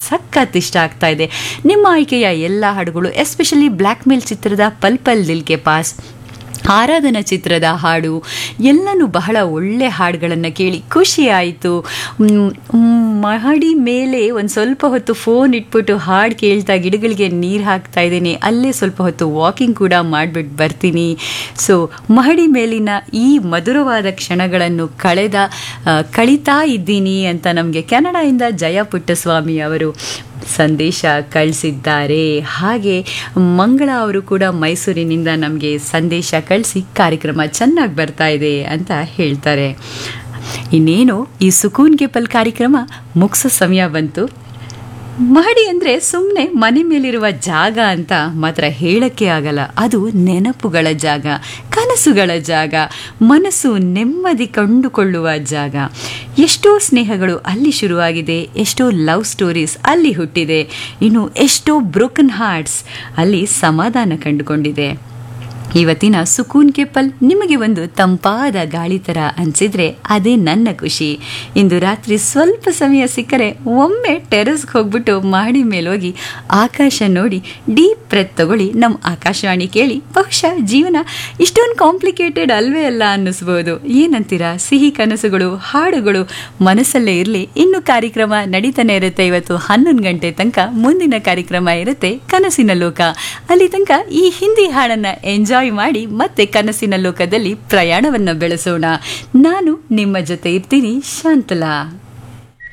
ಸಖತ್ ಇಷ್ಟ ಆಗ್ತಾ ಇದೆ ನಿಮ್ಮ ಆಯ್ಕೆಯ ಎಲ್ಲ ಹಾಡುಗಳು ಎಸ್ಪೆಷಲಿ ಬ್ಲ್ಯಾಕ್ ಮೇಲ್ ಚಿತ್ರದ ಪಲ್ ಪಲ್ ದಿಲ್ ಕೆ ಪಾಸ್ ಆರಾಧನಾ ಚಿತ್ರದ ಹಾಡು ಎಲ್ಲನೂ ಬಹಳ ಒಳ್ಳೆ ಹಾಡುಗಳನ್ನು ಕೇಳಿ ಖುಷಿ ಆಯಿತು ಮಹಡಿ ಮೇಲೆ ಒಂದು ಸ್ವಲ್ಪ ಹೊತ್ತು ಫೋನ್ ಇಟ್ಬಿಟ್ಟು ಹಾಡು ಕೇಳ್ತಾ ಗಿಡಗಳಿಗೆ ನೀರು ಹಾಕ್ತಾ ಇದ್ದೀನಿ ಅಲ್ಲೇ ಸ್ವಲ್ಪ ಹೊತ್ತು ವಾಕಿಂಗ್ ಕೂಡ ಮಾಡಿಬಿಟ್ಟು ಬರ್ತೀನಿ ಸೊ ಮಹಡಿ ಮೇಲಿನ ಈ ಮಧುರವಾದ ಕ್ಷಣಗಳನ್ನು ಕಳೆದ ಆ, ಕಳೀತಾ ಇದ್ದೀನಿ ಅಂತ ನಮಗೆ ಕೆನಡಾಯಿಂದ ಜಯ ಪುಟ್ಟಸ್ವಾಮಿ ಅವರು ಸಂದೇಶ ಕಳಿಸಿದ್ದಾರೆ ಹಾಗೆ ಮಂಗಳ ಅವರು ಕೂಡ ಮೈಸೂರಿನಿಂದ ನಮಗೆ ಸಂದೇಶ ಕಳಿಸಿ ಕಾರ್ಯಕ್ರಮ ಚೆನ್ನಾಗಿ ಬರ್ತಾ ಇದೆ ಅಂತ ಹೇಳ್ತಾರೆ ಇನ್ನೇನು ಈ ಸುಕೂನ್ ಗೆಪಲ್ ಕಾರ್ಯಕ್ರಮ ಮುಗಿಸೋ ಸಮಯ ಬಂತು ಮಹಡಿ ಅಂದರೆ ಸುಮ್ಮನೆ ಮನೆ ಮೇಲಿರುವ ಜಾಗ ಅಂತ ಮಾತ್ರ ಹೇಳಕ್ಕೆ ಆಗಲ್ಲ ಅದು ನೆನಪುಗಳ ಜಾಗ ಕನಸುಗಳ ಜಾಗ ಮನಸ್ಸು ನೆಮ್ಮದಿ ಕಂಡುಕೊಳ್ಳುವ ಜಾಗ ಎಷ್ಟೋ ಸ್ನೇಹಗಳು ಅಲ್ಲಿ ಶುರುವಾಗಿದೆ ಎಷ್ಟೋ ಲವ್ ಸ್ಟೋರೀಸ್ ಅಲ್ಲಿ ಹುಟ್ಟಿದೆ ಇನ್ನು ಎಷ್ಟೋ ಬ್ರೋಕನ್ ಹಾರ್ಟ್ಸ್ ಅಲ್ಲಿ ಸಮಾಧಾನ ಕಂಡುಕೊಂಡಿದೆ ಇವತ್ತಿನ ಸುಕೂನ್ ಕೆಪ್ಪಲ್ ನಿಮಗೆ ಒಂದು ತಂಪಾದ ಗಾಳಿ ಥರ ಅನಿಸಿದ್ರೆ ಅದೇ ನನ್ನ ಖುಷಿ ಇಂದು ರಾತ್ರಿ ಸ್ವಲ್ಪ ಸಮಯ ಸಿಕ್ಕರೆ ಒಮ್ಮೆ ಟೆರೆಸ್ಗೆ ಹೋಗ್ಬಿಟ್ಟು ಮಾಡಿ ಮೇಲೆ ಹೋಗಿ ಆಕಾಶ ನೋಡಿ ಡೀಪ್ ಬ್ರೆತ್ ತಗೊಳ್ಳಿ ನಮ್ಮ ಆಕಾಶವಾಣಿ ಕೇಳಿ ಬಹುಶಃ ಜೀವನ ಇಷ್ಟೊಂದು ಕಾಂಪ್ಲಿಕೇಟೆಡ್ ಅಲ್ವೇ ಅಲ್ಲ ಅನ್ನಿಸ್ಬೋದು ಏನಂತೀರಾ ಸಿಹಿ ಕನಸುಗಳು ಹಾಡುಗಳು ಮನಸ್ಸಲ್ಲೇ ಇರಲಿ ಇನ್ನು ಕಾರ್ಯಕ್ರಮ ನಡೀತಾನೆ ಇರುತ್ತೆ ಇವತ್ತು ಹನ್ನೊಂದು ಗಂಟೆ ತನಕ ಮುಂದಿನ ಕಾರ್ಯಕ್ರಮ ಇರುತ್ತೆ ಕನಸಿನ ಲೋಕ ಅಲ್ಲಿ ತನಕ ಈ ಹಿಂದಿ ಹಾಡನ್ನ ಎಂಜಾಯ್ ಮಾಡಿ ಮತ್ತೆ ಕನಸಿನ ಲೋಕದಲ್ಲಿ ಪ್ರಯಾಣವನ್ನ ಬೆಳೆಸೋಣ ನಾನು ನಿಮ್ಮ ಜೊತೆ ಇರ್ತೀನಿ ಶಾಂತಲಾ